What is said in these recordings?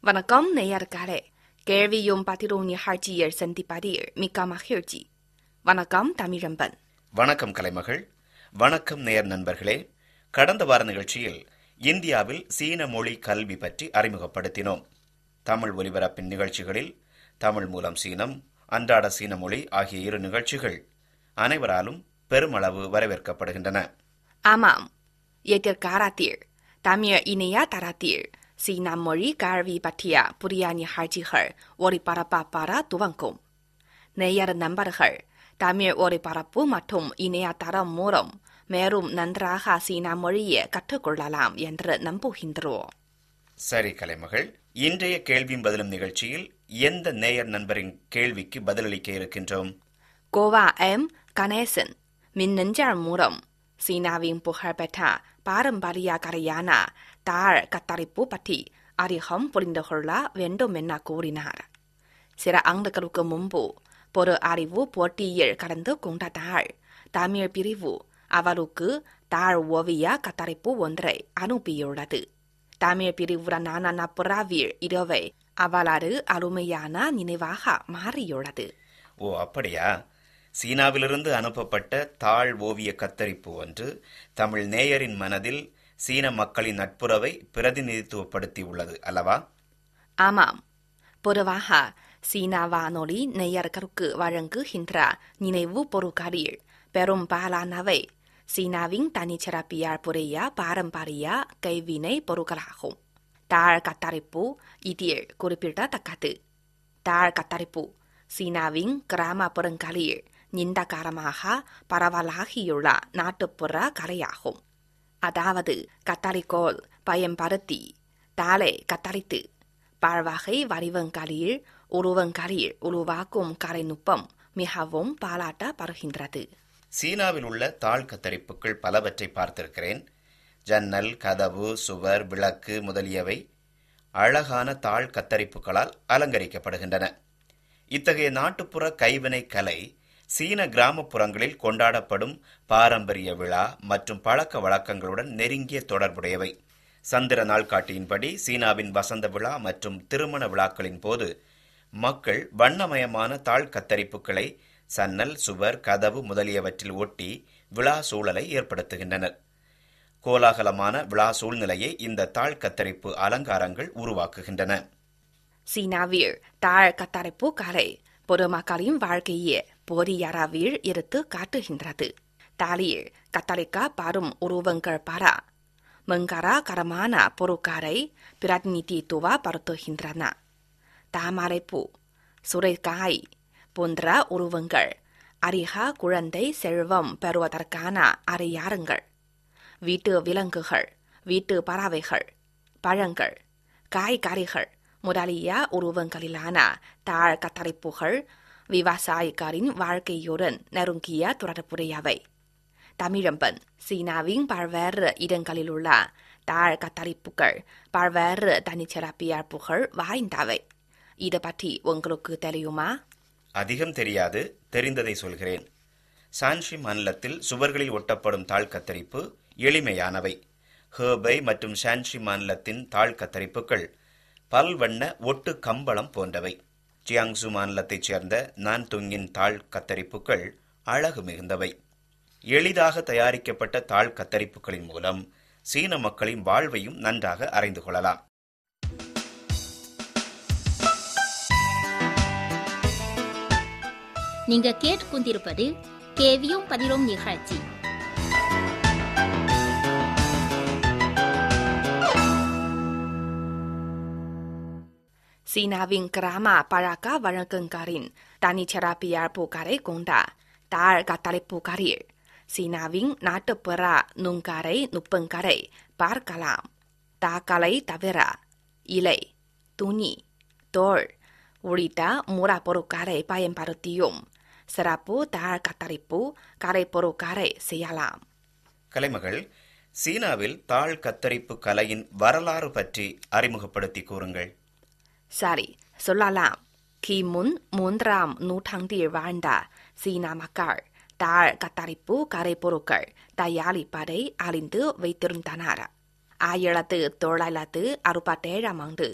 வணக்கம் நேயர்களே கேள்வியும் பதிலும் நிகழ்ச்சியில் சந்திப்பதில் மிக்க மகிழ்ச்சி வணக்கம் தமிழம்பன் வணக்கம் கலைமகள் வணக்கம் நேர் நண்பர்களே கடந்த வார நிகழ்ச்சியில் இந்தியாவில் சீன மொழி கல்வி பற்றி அறிமுகப்படுத்தினோம் தமிழ் ஒலிபரப்பின் நிகழ்ச்சிகளில் தமிழ் மூலம் சீனம் அன்றாட சீன மொழி ஆகிய இரு நிகழ்ச்சிகள் அனைவராலும் பெருமளவு வரவேற்கப்படுகின்றன ஆமாம் எதிர்காலத்தில் தமிழ் இணைய தரத்தில் சீன மொழி கல்வி பற்றிய புதிய நிகழ்ச்சிகள் ஒளிபரப்பப்பட துவங்கும் நேயர் நண்பர்கள் தமிழ் ஒளிபரப்பு மற்றும் இணையதளம் மூலம் மேலும் நன்றாக சீன மொழியை கற்றுக்கொள்ளலாம் என்று நம்புகின்றோம் சரி கலைமகள் இன்றைய கேள்வியும் பதிலும் நிகழ்ச்சியில் எந்த நேயர் நண்பரின் கேள்விக்கு பதிலளிக்க இருக்கின்றோம் கோவா எம் கணேசன் மின்னஞ்சல் மூலம் சீனாவின் புகழ்பெற்ற பாரம்பரிய கரையான தாழ் கத்தரிப்பு பற்றி அதிகம் புரிந்து கொள்ள வேண்டும் என கூறினார் சில ஆண்டுகளுக்கு முன்பு பொது அறிவு போட்டியில் கலந்து கொண்ட தாழ் தமிழ் பிரிவு அவருக்கு தாழ் ஓவிய கத்தரிப்பு ஒன்றை அனுப்பியுள்ளது தமிழ் பிரிவுடனான நப்புறாவில் இரவை அவளது அருமையான நினைவாக மாறியுள்ளது ஓ அப்படியா சீனாவிலிருந்து அனுப்பப்பட்ட தாழ் ஓவிய கத்தரிப்பு ஒன்று தமிழ் நேயரின் மனதில் சீன மக்களின் நட்புறவை பிரதிநிதித்துவப்படுத்தி உள்ளது அல்லவா ஆமாம் பொதுவாக சீனா வானொலி நேயர்களுக்கு வழங்குகின்ற நினைவு பொருட்களில் பெரும்பாலானவை சீனாவின் தனிச்சிறப்பியால் புரிய பாரம்பரிய கைவினை பொருட்களாகும் தாழ் கத்தரிப்பு இதில் குறிப்பிடத்தக்கது தாழ் கத்தரிப்பு சீனாவின் கிராமப்புறங்களில் நீண்ட காலமாக பரவலாகியுள்ள நாட்டுப்புற கலையாகும் அதாவது கத்தரிக்கோல் பயன்படுத்தி தாளை கத்தரித்து பல்வகை வடிவங்களில் உருவங்களில் உருவாக்கும் கலைநுட்பம் மிகவும் பாராட்டப்படுகின்றது சீனாவில் உள்ள தாழ் கத்தரிப்புகள் பலவற்றை பார்த்திருக்கிறேன் ஜன்னல் கதவு சுவர் விளக்கு முதலியவை அழகான தாழ் கத்தரிப்புகளால் அலங்கரிக்கப்படுகின்றன இத்தகைய நாட்டுப்புற கைவினை கலை சீன கிராமப்புறங்களில் கொண்டாடப்படும் பாரம்பரிய விழா மற்றும் பழக்க வழக்கங்களுடன் நெருங்கிய தொடர்புடையவை சந்திர நாள்காட்டியின்படி சீனாவின் வசந்த விழா மற்றும் திருமண விழாக்களின் போது மக்கள் வண்ணமயமான தாழ் கத்தரிப்புகளை சன்னல் சுவர் கதவு முதலியவற்றில் ஒட்டி விழா சூழலை ஏற்படுத்துகின்றனர் கோலாகலமான விழா சூழ்நிலையை இந்த தாழ் கத்தரிப்பு அலங்காரங்கள் உருவாக்குகின்றன சீனாவில் தாழ் கத்தரிப்பு கலை பொதுமக்களின் வாழ்க்கையை போதியளவில் எடுத்து காட்டுகின்றது தாலியில் கத்தரிக்கப்படும் உருவங்கள் பல மங்கரகரமான பொருட்களை பிரதிநிதித்துவப்படுத்துகின்றன தாமரைப்பூ சுரைக்காய் போன்ற உருவங்கள் அதிக குழந்தை செல்வம் பெறுவதற்கான அடையாளங்கள் வீட்டு விலங்குகள் வீட்டு பறவைகள் பழங்கள் காய்கறிகள் முதலிய உருவங்களிலான தாழ் கத்தரிப்புகள் விவசாயிகளின் வாழ்க்கையுடன் நெருங்கிய தொடர்புடையவை தமிழம்பன் சீனாவின் பல்வேறு இடங்களிலுள்ள தாழ் கத்தரிப்புகள் பல்வேறு தனிச்சிறப்பியல்புகள் வாய்ந்தவை இது பற்றி உங்களுக்கு தெரியுமா அதிகம் தெரியாது தெரிந்ததை சொல்கிறேன் சான்ஷி மாநிலத்தில் சுவர்களில் ஒட்டப்படும் தாழ் கத்தரிப்பு எளிமையானவை ஹேபை மற்றும் ஷான்ஷி மாநிலத்தின் தாழ் கத்தரிப்புகள் பல்வண்ண ஒட்டு கம்பளம் போன்றவை ஜியாங்சு மாநிலத்தைச் சேர்ந்த நான்துங்கின் தாழ் கத்தரிப்புகள் அழகு மிகுந்தவை எளிதாக தயாரிக்கப்பட்ட தாழ் கத்தரிப்புகளின் மூலம் சீன மக்களின் வாழ்வையும் நன்றாக அறிந்து கொள்ளலாம் நீங்க கேட்டுக்கொண்டிருப்பது கேவியும் பதிலும் நிகழ்ச்சி சீனாவின் கிராம பழக்க வழக்கங்களின் தனிச்சிறப்பியல்புகளை கொண்ட தாழ் கத்தரிப்புகளில் சீனாவின் நாட்டுப்புற நுண்கரை நுட்பங்களை பார்க்கலாம் தாக்கலை தவிர இலை துணி தோல் உள்ளிட்ட மூலப்பொருட்களை பயன்படுத்தியும் சிறப்பு தாழ் கத்தரிப்பு கலைப்பொருட்களை செய்யலாம் கலைமகள் சீனாவில் தாழ் கத்தரிப்பு கலையின் வரலாறு பற்றி அறிமுகப்படுத்தி கூறுங்கள் சரி சொல்லலாம் கிமுன் மூன்றாம் நூற்றாண்டில் வாழ்ந்த சீனா மக்கள் தாழ் கத்தரிப்பு கரைப்பொருட்கள் தயாரிப்பதை அறிந்து வைத்திருந்தனர் ஆயிரத்து தொள்ளாயிரத்து அறுபத்தேழாம் ஆண்டு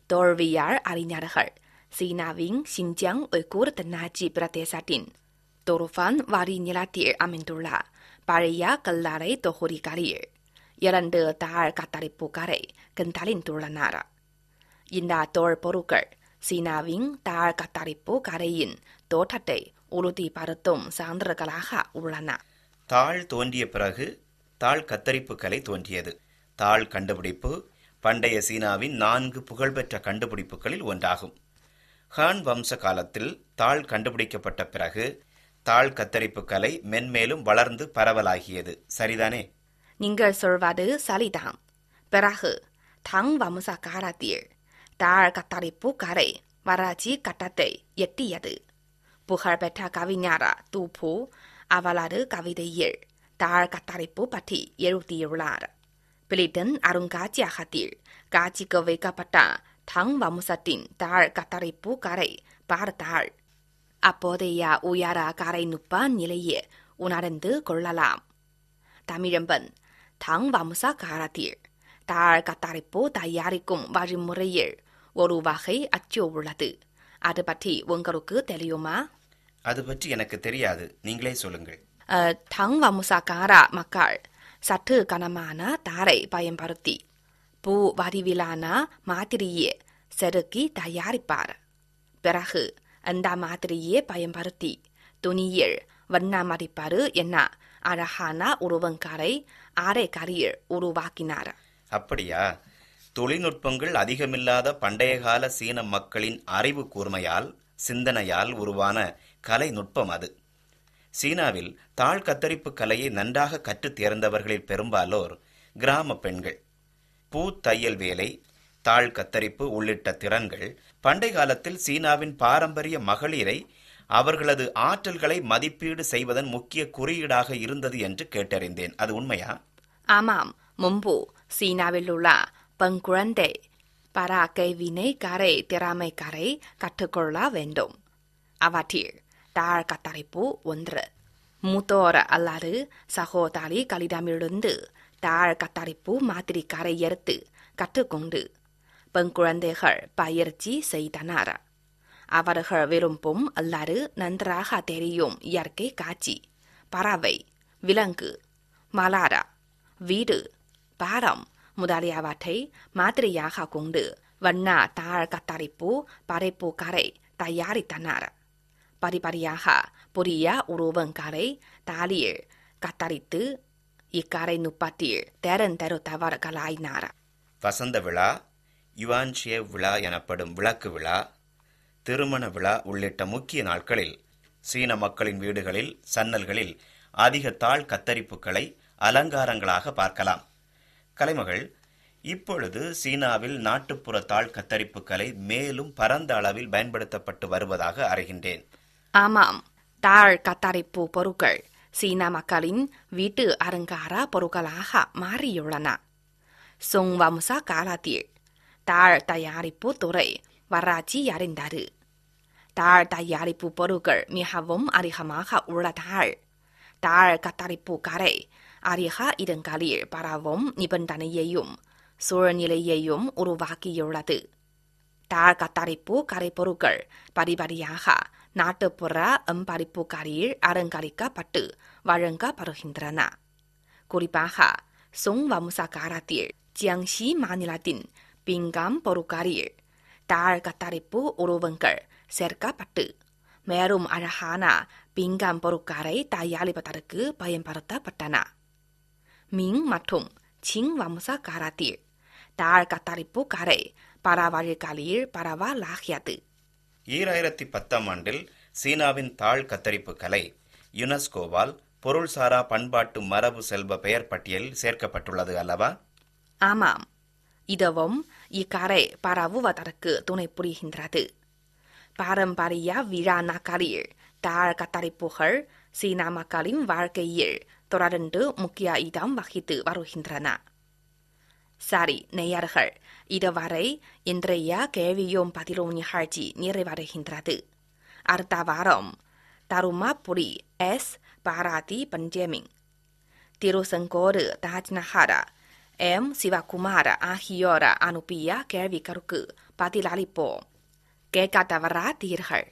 தோல்வியால் அறிஞர்கள் சீனாவின் சின்ஜியாங் உய்கூர் தென்னாட்சி பிரதேசத்தின் தோருஃபான் வாரி நிலத்தில் அமைந்துள்ள பழைய கல்லறை தொகுதிகளில் இரண்டு தாழ் கத்தரிப்புகளை கண்டறிந்துள்ளனர் இந்த தோல் பொருட்கள் சீனாவின் தாழ் கத்தரிப்பு கரையின் தோட்டத்தை உறுதிப்படுத்தும் சான்றுகளாக உள்ளன தாள் தோன்றிய பிறகு தாள் கத்தரிப்பு கலை தோன்றியது தாள் கண்டுபிடிப்பு பண்டைய சீனாவின் நான்கு புகழ்பெற்ற கண்டுபிடிப்புகளில் ஒன்றாகும் ஹான் வம்ச காலத்தில் தாள் கண்டுபிடிக்கப்பட்ட பிறகு தாள் கத்தரிப்பு கலை மென்மேலும் வளர்ந்து பரவலாகியது சரிதானே நீங்கள் சொல்வது சரிதான் பிறகு தங் வம்ச காலத்தில் தாழ் கத்தரிப்பு கரை வறட்சி கட்டத்தை எட்டியது புகழ்பெற்ற கவிஞர் தூப்பு அவளது கவிதையில் தாழ் கத்தரிப்பு பற்றி எழுதியுள்ளார் பிரிட்டன் அருங்காட்சியகத்தில் காட்சிக்கு வைக்கப்பட்ட தங் வம்சத்தின் தாழ் கத்தரிப்பு கரை பார்த்தாள் அப்போதைய உயர கரை நுட்ப நிலையை உணர்ந்து கொள்ளலாம் தமிழம்பன் தங் வம்ச காலத்தில் தாழ் கத்தரிப்பு தயாரிக்கும் வழிமுறையில் ஒரு வகை அச்சு உள்ளது அது பற்றி உங்களுக்கு தெரியுமா அது பற்றி எனக்கு தெரியாது நீங்களே சொல்லுங்கள் அஹ், தங் வம்சக்கார மக்கள் சற்று கனமான தாரை பயன்படுத்தி பூ வடிவிலான மாதிரியை செருக்கி தயாரிப்பார் பிறகு அந்த மாதிரியை பயன்படுத்தி துணியில் வண்ணமடிப்பாரு என அழகான உருவங்களை அரைக்கரியில் உருவாக்கினார் அப்படியா தொழில்நுட்பங்கள் அதிகமில்லாத பண்டைய கால சீன மக்களின் அறிவு கூர்மையால் சிந்தனையால் உருவான கலை நுட்பம் அது சீனாவில் தாழ் கத்தரிப்பு கலையை நன்றாக கற்றுத் தேர்ந்தவர்களில் பெரும்பாலோர் கிராம பெண்கள் பூ தையல் வேலை தாழ் கத்தரிப்பு உள்ளிட்ட திறன்கள் பண்டை காலத்தில் சீனாவின் பாரம்பரிய மகளிரை அவர்களது ஆற்றல்களை மதிப்பீடு செய்வதன் முக்கிய குறியீடாக இருந்தது என்று கேட்டறிந்தேன் அது உண்மையா ஆமாம் முன்பு சீனாவில் உள்ள பெண் குழந்தை பரா கைவினை கரை திறமை கரை கற்றுக்கொள்ள வேண்டும் அவற்றில் தாழ் கத்தரிப்பு ஒன்று மூத்தோர் அல்லது சகோதரிகளிடமிருந்து தாழ் கத்தரிப்பு மாதிரி கரை எடுத்து கற்றுக்கொண்டு பெண் குழந்தைகள் பயிற்சி செய்தனர் அவர்கள் விரும்பும் அல்லது நன்றாக தெரியும் இயற்கை காட்சி பறவை விலங்கு மலாரா வீடு பாரம் முதலியவற்றை மாதிரியாக கொண்டு வண்ண தாழ் கத்தரிப்பு படைப்பு கரை தயாரித்தனர் படிப்படியாக புதிய உருவங்கரை தாலியில் கத்தரித்து இக்கரை நுட்பத்தில் தேர்ந்தெடுத்தவர்களாயினார் வசந்த விழா யுவான்ஷிய விழா எனப்படும் விளக்கு விழா திருமண விழா உள்ளிட்ட முக்கிய நாட்களில் சீன மக்களின் வீடுகளில் சன்னல்களில் அதிக தாழ் கத்தரிப்புகளை அலங்காரங்களாக பார்க்கலாம் கலைமகள் இப்பொழுது சீனாவில் நாட்டுப்புற தாழ் கத்தரிப்பு கலை மேலும் பரந்த அளவில் பயன்படுத்தப்பட்டு வருவதாக அறிகின்றேன் ஆமாம் தாழ் கத்தரிப்பு பொருட்கள் சீன மக்களின் வீட்டு அலங்கார பொருட்களாக மாறியுள்ளன சுங் வம்ச காலத்தில் தாழ் தயாரிப்பு துறை வறட்சி அறிந்தது தாழ் தயாரிப்பு பொருட்கள் மிகவும் அதிகமாக உள்ளதால் தாழ் கத்தரிப்பு கரை அதிக இடங்களில் பரவும் நிபந்தனையையும் சூழ்நிலையையும் உருவாக்கியுள்ளது தாழ் கத்தரிப்பு கரைப்பொருட்கள் படிப்படியாக நாட்டுப்புற எம்பரிப்புகளில் அலங்கரிக்கப்பட்டு வழங்கப்படுகின்றன குறிப்பாக சுங் வம்ச காலத்தில் ஜியாங்சி மாநிலத்தின் பிங்காம் பொருட்களில் தாழ் கத்தரிப்பு உருவங்கள் சேர்க்கப்பட்டு மேலும் அழகான பிங்காம் பொருட்களை தயாரிப்பதற்கு பயன்படுத்தப்பட்டன மிங் மற்றும் சிங் வம்ச காலத்தில் தாழ் கத்தரிப்பு கரை பரவழிகளில் பரவலாகியது ஈராயிரத்தி பத்தாம் ஆண்டில் சீனாவின் தாழ் கத்தரிப்பு கலை யுனெஸ்கோவால் பொருள்சாரா பண்பாட்டு மரபு செல்வ பெயர் பட்டியலில் சேர்க்கப்பட்டுள்ளது அல்லவா ஆமாம் இதுவும் இக்கரை பரவுவதற்கு துணை புரிகின்றது பாரம்பரிய விழா நாட்களில் தாழ் கத்தரிப்புகள் சீனா மக்களின் வாழ்க்கையில் தொடர்ந்து முக்கிய இடம் வகித்து வருகின்றன சரி நேயர்கள் இதுவரை இன்றைய கேள்வியும் பதிலும் நிகழ்ச்சி நிறைவடைகின்றது அடுத்த வாரம் தருமபுரி எஸ் பாராதி பஞ்சமிங் திருசெங்கோடு தாஜ்நகர எம் சிவகுமார ஆகியோர் அனுப்பிய கேள்விகளுக்கு பதிலளிப்போம் கேட்க தவறாதீர்கள்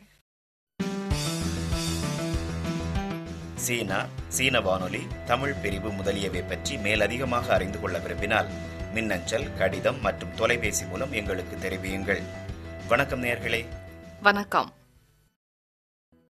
சீனா சீன வானொலி தமிழ் பிரிவு முதலியவை பற்றி மேலதிகமாக அறிந்து கொள்ள விரும்பினால் மின்னஞ்சல் கடிதம் மற்றும் தொலைபேசி மூலம் எங்களுக்கு தெரிவியுங்கள் வணக்கம் நேயர்களே வணக்கம்